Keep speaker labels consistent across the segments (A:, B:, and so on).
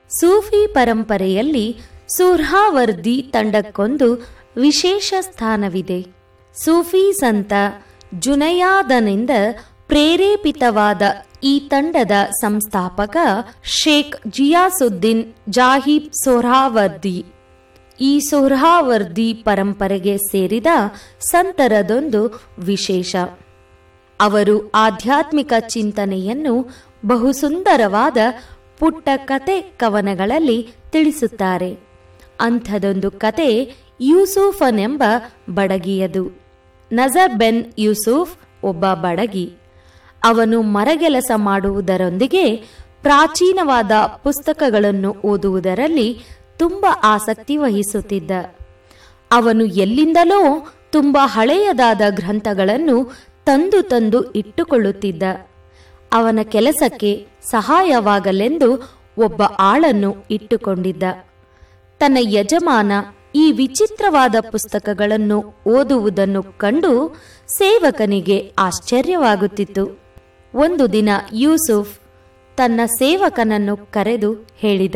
A: ಸೂಫಿ ಪರಂಪರೆಯಲ್ಲಿ ಸುರ್ಹಾವರ್ದಿ ತಂಡಕ್ಕೊಂದು ವಿಶೇಷ ಸ್ಥಾನವಿದೆ ಸೂಫಿ ಸಂತ ಜುನಯಾದನಿಂದ ಪ್ರೇರೇಪಿತವಾದ ಈ ತಂಡದ ಸಂಸ್ಥಾಪಕ ಶೇಖ್ ಜಿಯಾಸುದ್ದೀನ್ ಜಾಹಿಬ್ ಸೊಹ್ರಾವರ್ದಿ ಈ ಸೊಹ್ರಾವರ್ದಿ ಪರಂಪರೆಗೆ ಸೇರಿದ ಸಂತರದೊಂದು ವಿಶೇಷ ಅವರು ಆಧ್ಯಾತ್ಮಿಕ ಚಿಂತನೆಯನ್ನು ಬಹುಸುಂದರವಾದ ಪುಟ್ಟ ಕತೆ ಕವನಗಳಲ್ಲಿ ತಿಳಿಸುತ್ತಾರೆ ಅಂಥದೊಂದು ಕತೆ ಯೂಸುಫನೆಂಬ ಬಡಗಿಯದು ನಜರ್ ಬೆನ್ ಯೂಸುಫ್ ಒಬ್ಬ ಬಡಗಿ ಅವನು ಮರಗೆಲಸ ಮಾಡುವುದರೊಂದಿಗೆ ಪ್ರಾಚೀನವಾದ ಪುಸ್ತಕಗಳನ್ನು ಓದುವುದರಲ್ಲಿ ತುಂಬ ಆಸಕ್ತಿ ವಹಿಸುತ್ತಿದ್ದ ಅವನು ಎಲ್ಲಿಂದಲೋ ತುಂಬ ಹಳೆಯದಾದ ಗ್ರಂಥಗಳನ್ನು ತಂದು ತಂದು ಇಟ್ಟುಕೊಳ್ಳುತ್ತಿದ್ದ ಅವನ ಕೆಲಸಕ್ಕೆ ಸಹಾಯವಾಗಲೆಂದು ಒಬ್ಬ ಆಳನ್ನು ಇಟ್ಟುಕೊಂಡಿದ್ದ ತನ್ನ ಯಜಮಾನ ಈ ವಿಚಿತ್ರವಾದ ಪುಸ್ತಕಗಳನ್ನು ಓದುವುದನ್ನು ಕಂಡು ಸೇವಕನಿಗೆ ಆಶ್ಚರ್ಯವಾಗುತ್ತಿತ್ತು ಒಂದು ದಿನ ಯೂಸುಫ್ ತನ್ನ ಸೇವಕನನ್ನು ಕರೆದು ಹೇಳಿದ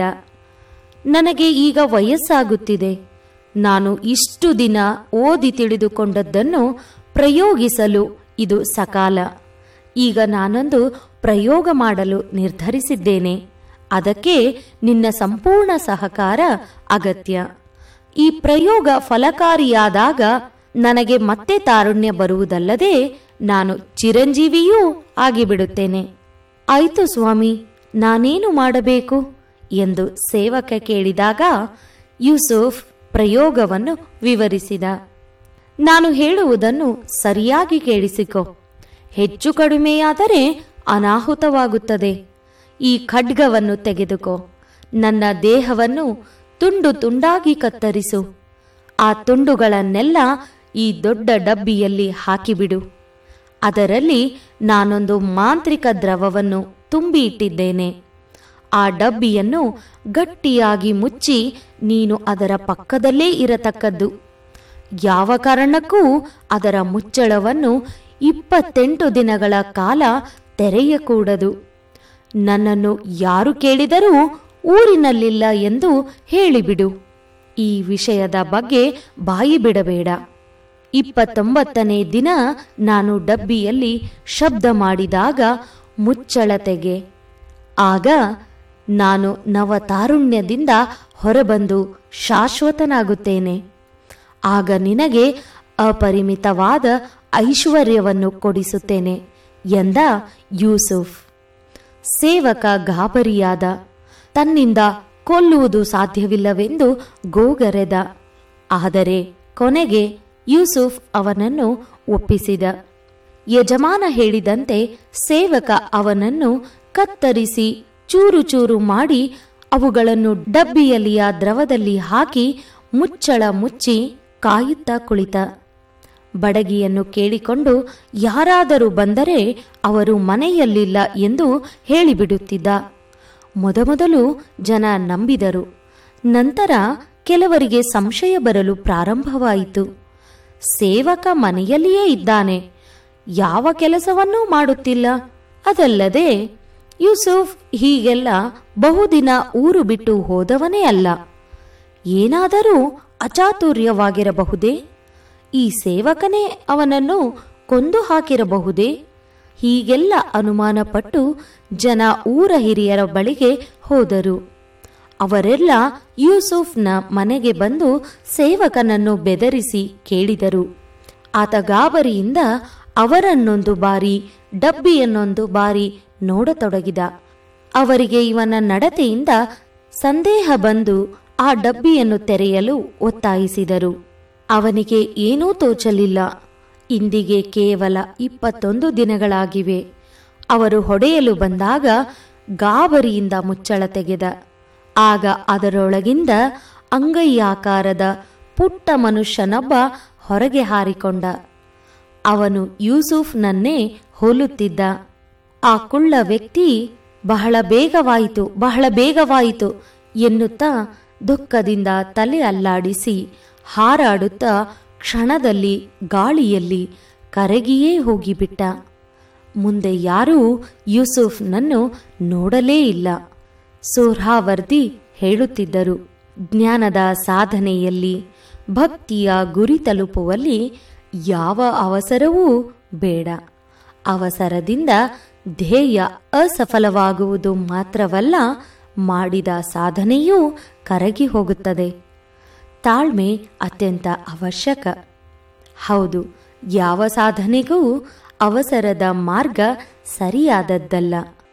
A: ನನಗೆ ಈಗ ವಯಸ್ಸಾಗುತ್ತಿದೆ ನಾನು ಇಷ್ಟು ದಿನ ಓದಿ ತಿಳಿದುಕೊಂಡದ್ದನ್ನು ಪ್ರಯೋಗಿಸಲು ಇದು ಸಕಾಲ ಈಗ ನಾನೊಂದು ಪ್ರಯೋಗ ಮಾಡಲು ನಿರ್ಧರಿಸಿದ್ದೇನೆ ಅದಕ್ಕೆ ನಿನ್ನ ಸಂಪೂರ್ಣ ಸಹಕಾರ ಅಗತ್ಯ ಈ ಪ್ರಯೋಗ ಫಲಕಾರಿಯಾದಾಗ ನನಗೆ ಮತ್ತೆ ತಾರುಣ್ಯ ಬರುವುದಲ್ಲದೆ ನಾನು ಚಿರಂಜೀವಿಯೂ ಆಗಿಬಿಡುತ್ತೇನೆ ಆಯಿತು ಸ್ವಾಮಿ ನಾನೇನು ಮಾಡಬೇಕು ಎಂದು ಸೇವಕ ಕೇಳಿದಾಗ ಯೂಸುಫ್ ಪ್ರಯೋಗವನ್ನು ವಿವರಿಸಿದ ನಾನು ಹೇಳುವುದನ್ನು ಸರಿಯಾಗಿ ಕೇಳಿಸಿಕೊ ಹೆಚ್ಚು ಕಡಿಮೆಯಾದರೆ ಅನಾಹುತವಾಗುತ್ತದೆ ಈ ಖಡ್ಗವನ್ನು ತೆಗೆದುಕೋ ನನ್ನ ದೇಹವನ್ನು ತುಂಡು ತುಂಡಾಗಿ ಕತ್ತರಿಸು ಆ ತುಂಡುಗಳನ್ನೆಲ್ಲ ಈ ದೊಡ್ಡ ಡಬ್ಬಿಯಲ್ಲಿ ಹಾಕಿಬಿಡು ಅದರಲ್ಲಿ ನಾನೊಂದು ಮಾಂತ್ರಿಕ ದ್ರವವನ್ನು ತುಂಬಿ ಇಟ್ಟಿದ್ದೇನೆ ಆ ಡಬ್ಬಿಯನ್ನು ಗಟ್ಟಿಯಾಗಿ ಮುಚ್ಚಿ ನೀನು ಅದರ ಪಕ್ಕದಲ್ಲೇ ಇರತಕ್ಕದ್ದು ಯಾವ ಕಾರಣಕ್ಕೂ ಅದರ ಮುಚ್ಚಳವನ್ನು ಇಪ್ಪತ್ತೆಂಟು ದಿನಗಳ ಕಾಲ ತೆರೆಯಕೂಡದು ನನ್ನನ್ನು ಯಾರು ಕೇಳಿದರೂ ಊರಿನಲ್ಲಿಲ್ಲ ಎಂದು ಹೇಳಿಬಿಡು ಈ ವಿಷಯದ ಬಗ್ಗೆ ಬಾಯಿ ಬಿಡಬೇಡ ಇಪ್ಪತ್ತೊಂಬತ್ತನೇ ದಿನ ನಾನು ಡಬ್ಬಿಯಲ್ಲಿ ಶಬ್ದ ಮಾಡಿದಾಗ ಮುಚ್ಚಳ ತೆಗೆ ಆಗ ನಾನು ನವತಾರುಣ್ಯದಿಂದ ಹೊರಬಂದು ಶಾಶ್ವತನಾಗುತ್ತೇನೆ ಆಗ ನಿನಗೆ ಅಪರಿಮಿತವಾದ ಐಶ್ವರ್ಯವನ್ನು ಕೊಡಿಸುತ್ತೇನೆ ಎಂದ ಯೂಸುಫ್ ಸೇವಕ ಗಾಬರಿಯಾದ ತನ್ನಿಂದ ಕೊಲ್ಲುವುದು ಸಾಧ್ಯವಿಲ್ಲವೆಂದು ಗೋಗರೆದ ಆದರೆ ಕೊನೆಗೆ ಯೂಸುಫ್ ಅವನನ್ನು ಒಪ್ಪಿಸಿದ ಯಜಮಾನ ಹೇಳಿದಂತೆ ಸೇವಕ ಅವನನ್ನು ಕತ್ತರಿಸಿ ಚೂರು ಚೂರು ಮಾಡಿ ಅವುಗಳನ್ನು ಡಬ್ಬಿಯಲ್ಲಿಯ ದ್ರವದಲ್ಲಿ ಹಾಕಿ ಮುಚ್ಚಳ ಮುಚ್ಚಿ ಕಾಯುತ್ತಾ ಕುಳಿತ ಬಡಗಿಯನ್ನು ಕೇಳಿಕೊಂಡು ಯಾರಾದರೂ ಬಂದರೆ ಅವರು ಮನೆಯಲ್ಲಿಲ್ಲ ಎಂದು ಹೇಳಿಬಿಡುತ್ತಿದ್ದ ಮೊದಮೊದಲು ಜನ ನಂಬಿದರು ನಂತರ ಕೆಲವರಿಗೆ ಸಂಶಯ ಬರಲು ಪ್ರಾರಂಭವಾಯಿತು ಸೇವಕ ಮನೆಯಲ್ಲಿಯೇ ಇದ್ದಾನೆ ಯಾವ ಕೆಲಸವನ್ನೂ ಮಾಡುತ್ತಿಲ್ಲ ಅದಲ್ಲದೆ ಯೂಸುಫ್ ಹೀಗೆಲ್ಲ ಬಹುದಿನ ಊರು ಬಿಟ್ಟು ಹೋದವನೇ ಅಲ್ಲ ಏನಾದರೂ ಅಚಾತುರ್ಯವಾಗಿರಬಹುದೇ ಈ ಸೇವಕನೇ ಅವನನ್ನು ಕೊಂದು ಹಾಕಿರಬಹುದೇ ಹೀಗೆಲ್ಲ ಅನುಮಾನಪಟ್ಟು ಜನ ಊರ ಹಿರಿಯರ ಬಳಿಗೆ ಹೋದರು ಅವರೆಲ್ಲ ಯೂಸುಫ್ನ ಮನೆಗೆ ಬಂದು ಸೇವಕನನ್ನು ಬೆದರಿಸಿ ಕೇಳಿದರು ಆತ ಗಾಬರಿಯಿಂದ ಅವರನ್ನೊಂದು ಬಾರಿ ಡಬ್ಬಿಯನ್ನೊಂದು ಬಾರಿ ನೋಡತೊಡಗಿದ ಅವರಿಗೆ ಇವನ ನಡತೆಯಿಂದ ಸಂದೇಹ ಬಂದು ಆ ಡಬ್ಬಿಯನ್ನು ತೆರೆಯಲು ಒತ್ತಾಯಿಸಿದರು ಅವನಿಗೆ ಏನೂ ತೋಚಲಿಲ್ಲ ಇಂದಿಗೆ ಕೇವಲ ಇಪ್ಪತ್ತೊಂದು ದಿನಗಳಾಗಿವೆ ಅವರು ಹೊಡೆಯಲು ಬಂದಾಗ ಗಾಬರಿಯಿಂದ ಮುಚ್ಚಳ ತೆಗೆದ ಆಗ ಅದರೊಳಗಿಂದ ಅಂಗೈಯಾಕಾರದ ಪುಟ್ಟ ಮನುಷ್ಯನೊಬ್ಬ ಹೊರಗೆ ಹಾರಿಕೊಂಡ ಅವನು ಯೂಸುಫ್ನನ್ನೇ ಹೋಲುತ್ತಿದ್ದ ಆ ಕುಳ್ಳ ವ್ಯಕ್ತಿ ಬಹಳ ಬೇಗವಾಯಿತು ಬಹಳ ಬೇಗವಾಯಿತು ಎನ್ನುತ್ತಾ ದುಃಖದಿಂದ ತಲೆ ಅಲ್ಲಾಡಿಸಿ ಹಾರಾಡುತ್ತಾ ಕ್ಷಣದಲ್ಲಿ ಗಾಳಿಯಲ್ಲಿ ಕರಗಿಯೇ ಹೋಗಿಬಿಟ್ಟ ಮುಂದೆ ಯಾರೂ ಯೂಸುಫ್ನನ್ನು ನೋಡಲೇ ಇಲ್ಲ ಸೋರ್ಹಾವರ್ದಿ ಹೇಳುತ್ತಿದ್ದರು ಜ್ಞಾನದ ಸಾಧನೆಯಲ್ಲಿ ಭಕ್ತಿಯ ಗುರಿ ತಲುಪುವಲ್ಲಿ ಯಾವ ಅವಸರವೂ ಬೇಡ ಅವಸರದಿಂದ ಧ್ಯೇಯ ಅಸಫಲವಾಗುವುದು ಮಾತ್ರವಲ್ಲ ಮಾಡಿದ ಸಾಧನೆಯೂ ಕರಗಿ ಹೋಗುತ್ತದೆ ತಾಳ್ಮೆ ಅತ್ಯಂತ ಅವಶ್ಯಕ ಹೌದು ಯಾವ ಸಾಧನೆಗೂ ಅವಸರದ ಮಾರ್ಗ ಸರಿಯಾದದ್ದಲ್ಲ